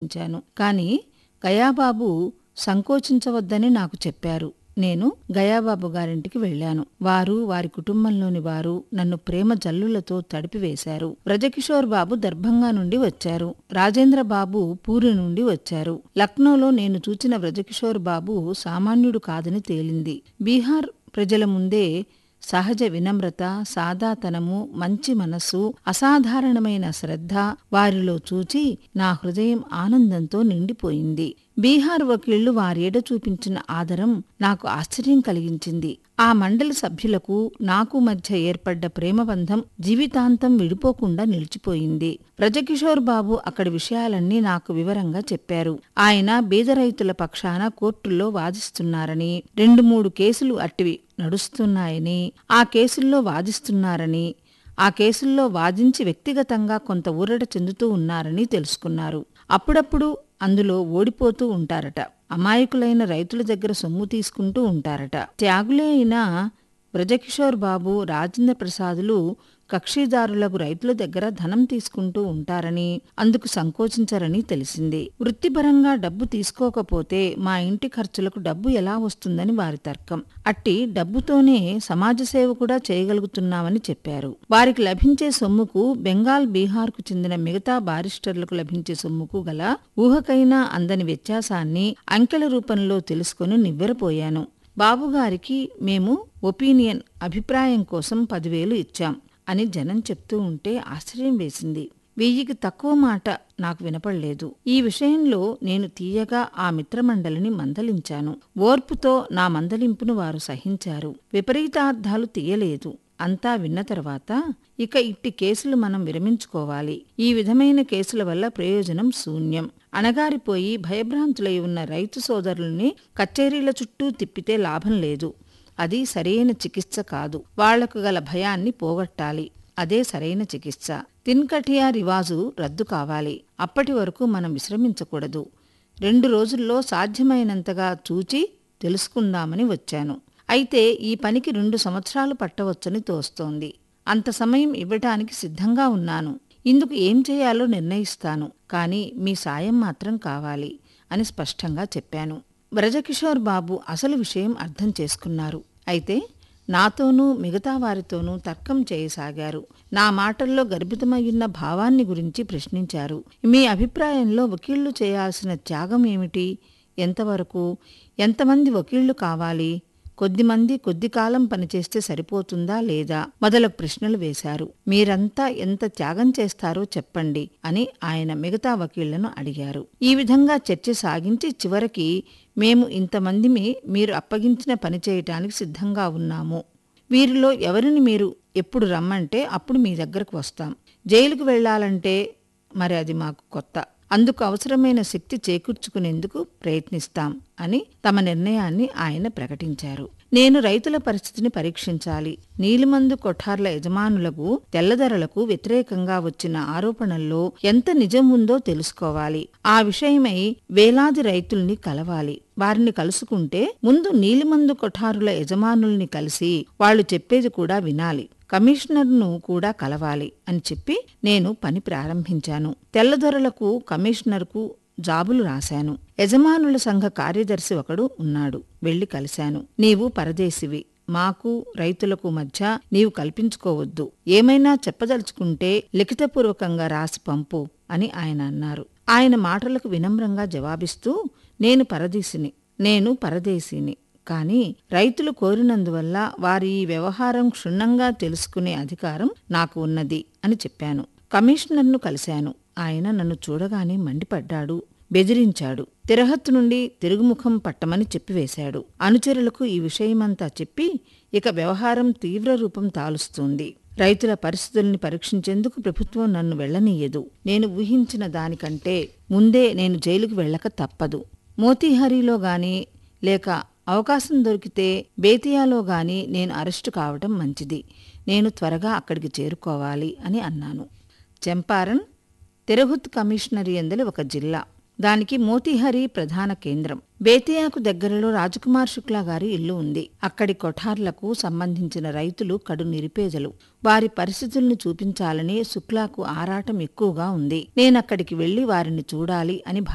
ఆలోచించాను కాని గయాబాబు సంకోచించవద్దని నాకు చెప్పారు నేను గయాబాబు గారింటికి వెళ్ళాను వారు వారి కుటుంబంలోని వారు నన్ను ప్రేమ జల్లులతో తడిపివేశారు బ్రజకిషోర్ బాబు దర్భంగా నుండి వచ్చారు రాజేంద్ర బాబు పూరి నుండి వచ్చారు లక్నోలో నేను చూచిన బ్రజకిషోర్ బాబు సామాన్యుడు కాదని తేలింది బీహార్ ప్రజల ముందే సహజ వినమ్రత సాదాతనము మంచి మనస్సు అసాధారణమైన శ్రద్ధ వారిలో చూచి నా హృదయం ఆనందంతో నిండిపోయింది బీహార్ వకీళ్లు వారేడ చూపించిన ఆదరం నాకు ఆశ్చర్యం కలిగించింది ఆ మండలి సభ్యులకు నాకు మధ్య ఏర్పడ్డ ప్రేమబంధం జీవితాంతం విడిపోకుండా నిలిచిపోయింది బ్రజకిషోర్ బాబు అక్కడి విషయాలన్నీ నాకు వివరంగా చెప్పారు ఆయన బీద రైతుల పక్షాన కోర్టుల్లో వాదిస్తున్నారని రెండు మూడు కేసులు అట్టివి నడుస్తున్నాయని ఆ కేసుల్లో వాదిస్తున్నారని ఆ కేసుల్లో వాదించి వ్యక్తిగతంగా కొంత ఊరట చెందుతూ ఉన్నారని తెలుసుకున్నారు అప్పుడప్పుడు అందులో ఓడిపోతూ ఉంటారట అమాయకులైన రైతుల దగ్గర సొమ్ము తీసుకుంటూ ఉంటారట త్యాగులే అయినా బ్రజకిషోర్ బాబు రాజేంద్ర ప్రసాదులు కక్షిదారులకు రైతుల దగ్గర ధనం తీసుకుంటూ ఉంటారని అందుకు సంకోచించరని తెలిసింది వృత్తిపరంగా డబ్బు తీసుకోకపోతే మా ఇంటి ఖర్చులకు డబ్బు ఎలా వస్తుందని వారి తర్కం అట్టి డబ్బుతోనే సమాజ సేవ కూడా చేయగలుగుతున్నామని చెప్పారు వారికి లభించే సొమ్ముకు బెంగాల్ బీహార్కు చెందిన మిగతా బారిస్టర్లకు లభించే సొమ్ముకు గల ఊహకైనా అందని వ్యత్యాసాన్ని అంకెల రూపంలో తెలుసుకుని నివ్వెరపోయాను బాబుగారికి మేము ఒపీనియన్ అభిప్రాయం కోసం పదివేలు ఇచ్చాం అని జనం చెప్తూ ఉంటే ఆశ్చర్యం వేసింది వెయ్యికి తక్కువ మాట నాకు వినపడలేదు ఈ విషయంలో నేను తీయగా ఆ మిత్రమండలిని మందలించాను ఓర్పుతో నా మందలింపును వారు సహించారు విపరీతార్థాలు తీయలేదు అంతా విన్న తర్వాత ఇక ఇట్టి కేసులు మనం విరమించుకోవాలి ఈ విధమైన కేసుల వల్ల ప్రయోజనం శూన్యం అణగారిపోయి భయభ్రాంతులై ఉన్న రైతు సోదరుల్ని కచేరీల చుట్టూ తిప్పితే లాభం లేదు అది సరైన చికిత్స కాదు వాళ్లకు గల భయాన్ని పోగొట్టాలి అదే సరైన చికిత్స తిన్కఠియా రివాజు రద్దు కావాలి అప్పటి వరకు మనం విశ్రమించకూడదు రెండు రోజుల్లో సాధ్యమైనంతగా చూచి తెలుసుకుందామని వచ్చాను అయితే ఈ పనికి రెండు సంవత్సరాలు పట్టవచ్చని తోస్తోంది అంత సమయం ఇవ్వటానికి సిద్ధంగా ఉన్నాను ఇందుకు ఏం చేయాలో నిర్ణయిస్తాను కానీ మీ సాయం మాత్రం కావాలి అని స్పష్టంగా చెప్పాను బ్రజకిషోర్ బాబు అసలు విషయం అర్థం చేసుకున్నారు అయితే నాతోనూ మిగతా వారితోనూ తర్కం చేయసాగారు నా మాటల్లో గర్భితమయ్యున్న భావాన్ని గురించి ప్రశ్నించారు మీ అభిప్రాయంలో వకీళ్లు చేయాల్సిన త్యాగం ఏమిటి ఎంతవరకు ఎంతమంది వకీళ్లు కావాలి కొద్దిమంది కొద్ది కాలం పనిచేస్తే సరిపోతుందా లేదా మొదలగు ప్రశ్నలు వేశారు మీరంతా ఎంత త్యాగం చేస్తారో చెప్పండి అని ఆయన మిగతా వకీళ్లను అడిగారు ఈ విధంగా చర్చ సాగించి చివరికి మేము ఇంతమందిమి మీరు అప్పగించిన పని చేయటానికి సిద్ధంగా ఉన్నాము వీరిలో ఎవరిని మీరు ఎప్పుడు రమ్మంటే అప్పుడు మీ దగ్గరకు వస్తాం జైలుకు వెళ్లాలంటే మరి అది మాకు కొత్త అందుకు అవసరమైన శక్తి చేకూర్చుకునేందుకు ప్రయత్నిస్తాం అని తమ నిర్ణయాన్ని ఆయన ప్రకటించారు నేను రైతుల పరిస్థితిని పరీక్షించాలి నీలిమందు కొఠార్ల యజమానులకు తెల్లధరలకు వ్యతిరేకంగా వచ్చిన ఆరోపణల్లో ఎంత నిజం ఉందో తెలుసుకోవాలి ఆ విషయమై వేలాది రైతుల్ని కలవాలి వారిని కలుసుకుంటే ముందు నీలిమందు కొఠారుల యజమానుల్ని కలిసి వాళ్ళు చెప్పేది కూడా వినాలి కమిషనర్ను కూడా కలవాలి అని చెప్పి నేను పని ప్రారంభించాను తెల్లదొరలకు కమిషనర్కు జాబులు రాశాను యజమానుల సంఘ కార్యదర్శి ఒకడు ఉన్నాడు వెళ్లి కలిశాను నీవు పరదేశివి మాకు రైతులకు మధ్య నీవు కల్పించుకోవద్దు ఏమైనా చెప్పదలుచుకుంటే లిఖితపూర్వకంగా రాసి పంపు అని ఆయన అన్నారు ఆయన మాటలకు వినమ్రంగా జవాబిస్తూ నేను పరదేశిని నేను పరదేశిని కానీ రైతులు కోరినందువల్ల వారి ఈ వ్యవహారం క్షుణ్ణంగా తెలుసుకునే అధికారం నాకు ఉన్నది అని చెప్పాను కమిషనర్ను కలిశాను ఆయన నన్ను చూడగానే మండిపడ్డాడు బెదిరించాడు తిరహత్తు నుండి తిరుగుముఖం పట్టమని చెప్పివేశాడు అనుచరులకు ఈ విషయమంతా చెప్పి ఇక వ్యవహారం తీవ్ర రూపం తాలుస్తుంది రైతుల పరిస్థితుల్ని పరీక్షించేందుకు ప్రభుత్వం నన్ను వెళ్లనీయదు నేను ఊహించిన దానికంటే ముందే నేను జైలుకు వెళ్ళక తప్పదు మోతీహరిలో గాని లేక అవకాశం దొరికితే బేతియాలో గాని నేను అరెస్టు కావటం మంచిది నేను త్వరగా అక్కడికి చేరుకోవాలి అని అన్నాను చంపారన్ తెరహుత్ కమిషనరీ అందలి ఒక జిల్లా దానికి మోతీహరి ప్రధాన కేంద్రం బేతియాకు దగ్గరలో రాజకుమార్ శుక్లా గారి ఇల్లు ఉంది అక్కడి కొఠార్లకు సంబంధించిన రైతులు కడు నిరుపేదలు వారి పరిస్థితుల్ని చూపించాలని శుక్లాకు ఆరాటం ఎక్కువగా ఉంది నేనక్కడికి వెళ్లి వారిని చూడాలి అని